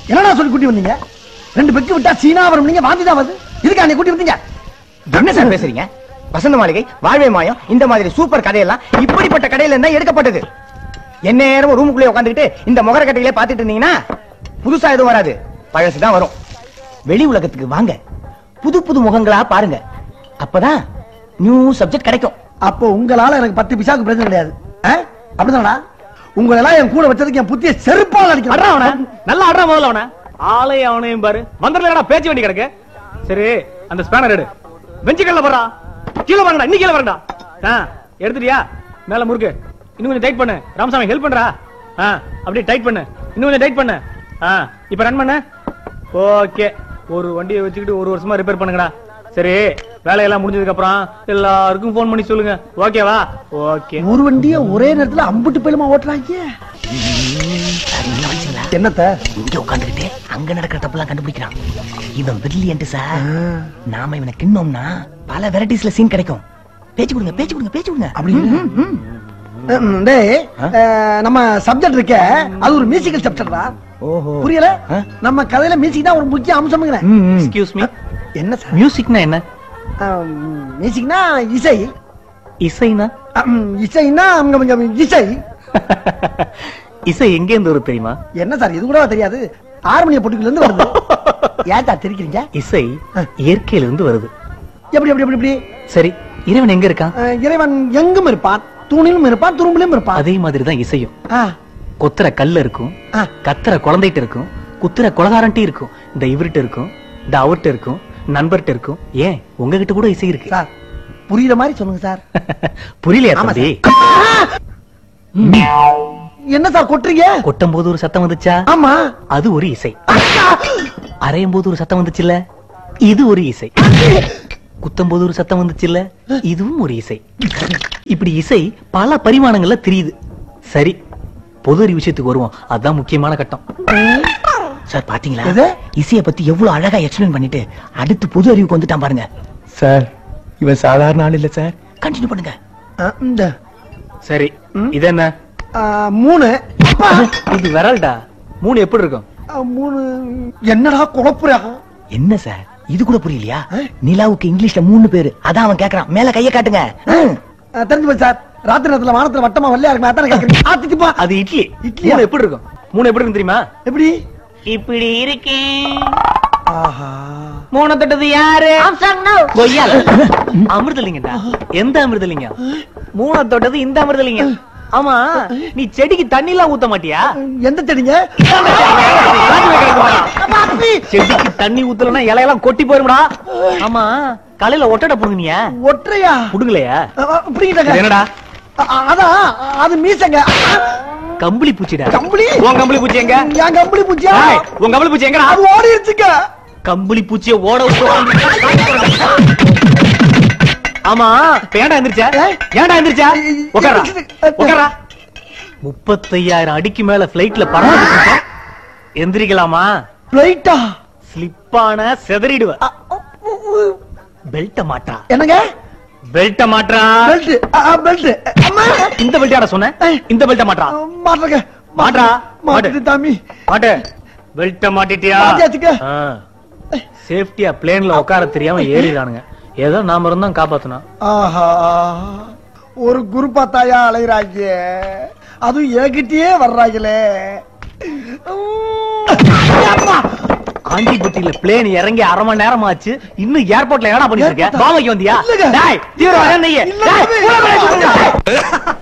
என்னடா சொல்லி கூட்டி வந்தீங்க ரெண்டு பெக்கு விட்டா சீனா வரும் நீங்க வாந்தி தான் வருது இதுக்கு அன்னை கூட்டி வந்தீங்க என்ன சார் பேசுறீங்க வசந்த மாளிகை வாழ்வே மாயம் இந்த மாதிரி சூப்பர் கதையெல்லாம் இப்படிப்பட்ட கடையில இருந்தா எடுக்கப்பட்டது என்ன நேரம் ரூமுக்குள்ளே உட்காந்துக்கிட்டு இந்த முகர கட்டையிலே பாத்துட்டு இருந்தீங்கன்னா புதுசா எதுவும் வராது பழசுதான் வரும் வெளி உலகத்துக்கு வாங்க புது புது முகங்களா பாருங்க அப்பதான் நியூ சப்ஜெக்ட் கிடைக்கும் அப்போ உங்களால எனக்கு பத்து பிசாக்கு பிரச்சனை கிடையாது ஆ? அப்படிதானடா உங்களை எல்லாம் என் கூட வச்சதுக்கு என் புத்திய செருப்பால் அட்ரா அவன அடிக்கிறேன் நல்லா அட்ரா முதல்ல அவன ஆளே அவனையும் பாரு மந்திரல பேச்சு வேண்டி கிடக்கு சரி அந்த ஸ்பேனர் எடு பெஞ்சு கல்ல போறா கீழே வாங்கடா இன்னி கீழே வரடா ஆ எடுத்துட்டியா மேல முறுக்கு இன்னும் கொஞ்சம் டைட் பண்ணு ராமசாமி ஹெல்ப் பண்றா ஆ அப்படியே டைட் பண்ணு இன்னும் கொஞ்சம் டைட் பண்ணு ஆ இப்ப ரன் பண்ணு ஓகே ஒரு வண்டியை வச்சுக்கிட்டு ஒரு வருஷமா ரிப்பேர் பண்ணுங்கடா சரி வேலையெல்லாம் முடிஞ்சதுக்கு அப்புறம் எல்லாருக்கும் ஃபோன் பண்ணி சொல்லுங்க ஓகேவா ஓகே ஒரு வண்டிய ஒரே நேரத்துல அம்புட்டு பேலுமா ஓட்டுறாங்க என்னத்த இங்க உட்காந்துக்கிட்டு அங்க நடக்கிற தப்புலாம் கண்டுபிடிக்கிறான் இவன் பிரில்லியன்ட் சார் நாம இவனை கிண்ணோம்னா பல வெரைட்டிஸ்ல சீன் கிடைக்கும் பேச்சு கொடுங்க பேச்சு கொடுங்க பேச்சு கொடுங்க அப்படின்னு ம், டேய் அஹ், நம்ம சப்ஜெக்ட் இருக்க அது ஒரு மியூசிக்கல் சப்ஜெக்ட்ரா ஓஹோ புரியல ஆ? நம்ம கதையில மியூசிக் தான் ஒரு முக்கிய அம்சம்ங்கிறேன் எக்ஸ்கியூஸ் மீ என்ன சார் மியூசிக்னா என்ன மியூசிக்னா இசை இசைனா அம், இசைன்னா அங்க கொஞ்சம் இசை இசை எங்க இருந்து வருது தெரியுமா என்ன சார் இது கூட தெரியாது ஹார்மோனிய பொட்டுக்குள்ள இருந்து வருது ஏன்டா தெரிக்கிறீங்க இசை இயற்கையில இருந்து வருது எப்படி எப்படி எப்படி எப்படி சரி இறைவன் எங்க இருக்கான் அஹ், இறைவன் எங்கும் இருப்பான் தூணிலும் இருப்பான் துரும்பிலும் இருப்பான் அதே மாதிரி தான் இசையும் ஆ, கொத்துற கல்ல இருக்கும் ஆ. கத்துற குழந்தைகிட்ட இருக்கும் குத்துற கொலகாரன்ட்டி இருக்கும் இந்த இவர்கிட்ட இருக்கும் இந்த அவர்கிட்ட இருக்கும் நண்பர்கிட்ட இருக்கும் ஏன் உங்ககிட்ட கூட இசை இருக்கு சார் புரியுற மாதிரி சொல்லுங்க சார் புரியலையா ஆமா தம்பி என்ன சார் கொட்டுறீங்க கொட்டும் போது ஒரு சத்தம் வந்துச்சா ஆமா அது ஒரு இசை அரையும் போது ஒரு சத்தம் வந்துச்சுல்ல இது ஒரு இசை குத்தும் போது ஒரு சத்தம் வந்துச்சுல்ல இதுவும் ஒரு இசை இப்படி இசை பல பரிமாணங்கள்ல தெரியுது சரி பொது அறிவு விஷயத்துக்கு வருவோம் அதுதான் முக்கியமான கட்டம் சார் பாத்தீங்களா எது? இசைய பத்தி எவ்வளவு அழகா எக்ஸ்பிளைன் பண்ணிட்டு அடுத்து புது அறிவுக்கு வந்துட்டான் பாருங்க சார் இவன் சாதாரண ஆள் இல்ல சார் கண்டினியூ பண்ணுங்க அஹ், இந்த சரி இது என்ன அஹ், மூணு அப்பா, இது விரல்டா மூணு எப்படி இருக்கும் அஹ், மூணு என்னடா குழப்புறா என்ன சார் இது கூட புரியலையா நிலாவுக்கு இங்கிலீஷ்ல மூணு பேரு அதான் அவன் கேக்குறான் மேல கைய காட்டுங்க ம். அஹ், தெரிஞ்சு போச்சு சார் ராத்திரி நேரத்துல வானத்துல வட்டமா வெள்ளையா இருக்கு அதானே கேக்குறீங்க ஆத்திச்சுப்பா அது இட்லி இட்லியா? மூணு எப்படி இருக்கும் மூணு எப்படி இருக்கும் தெரியுமா எப்படி இப்படி இருக்கேன் ஆஹா மூணு தொட்டது யாரு கொய்யால அமிர்தலிங்கடா எந்த அமிர்தலிங்கம் மூணு தொட்டது இந்த அமிர்தலிங்கம் ஆமா நீ செடிக்கு தண்ணி எல்லாம் ஊத்த மாட்டியா எந்த செடிங்க செடிக்கு தண்ணி ஊத்தலன்னா இலையெல்லாம் கொட்டி போயிரும்டா ஆமா காலையில ஒட்டடை புடுங்கினியா ஒற்றையா புடுங்கலையா அஹ், புடிங்கிட்டேங்க இது என்னடா அ- அதான் அது மீசங்க கம்பளி பூச்சிடா கம்பளி உன் கம்பளி பூச்சி எங்க என் கம்பளி பூச்சியா ஏய், உன் கம்பளி பூச்சி எங்கடா அது ஓடிடுச்சுங்க கம்பளி பூச்சிய ஓட விட்டு ஆமா இப்ப ஏன்டா எந்திரிச்ச ஏய். ஏன்டா எந்திரிச்ச உட்காரா எந்திரிச்சு. உட்காரா முப்பத்தையாயிரம் அடிக்கு மேல பிளைட்ல பறந்து எந்திரிக்கலாமா பிளைட்டா ஸ்லிப்பான செதறிடுவ பெல்ட்ட மாட்டா என்னங்க பெல்ட்ட மாட்டா பெல்ட் பெல்ட் அம்மா இந்த பெல்ட்டாட சொன்ன ஏய். இந்த பெல்ட்ட மாட்டா மாட்டுறங்க மாட்றா. மாட்டு தாமி மாட்டு பெல்ட்ட மாட்டிட்டியா மாட்டியாச்சுங்க. சேஃப்டியா பிளேன்ல உட்கார தெரியாம ஏறிடானுங்க ஏதோ நாம இருந்தோம் காப்பாத்தணும் ஆஹா ஒரு குருப்பா தாயா அலைகிறாங்க அதுவும் என்கிட்டயே வர்றாங்களே அம்மா! ஆண்டிபட்டியில பிளேன் இறங்கி அரை மணி நேரம் ஆச்சு இன்னும் ஏர்போர்ட்ல என்னடா பண்ணிட்டு இருக்க ஏர்போர்ட்டா? பாவைக்கு வந்தியா இல்லைங்க. டேய் தீவிரவாதம் நீ இல்ல, டேய், தம்பி. உள்ள போய் சொல்லுங்க.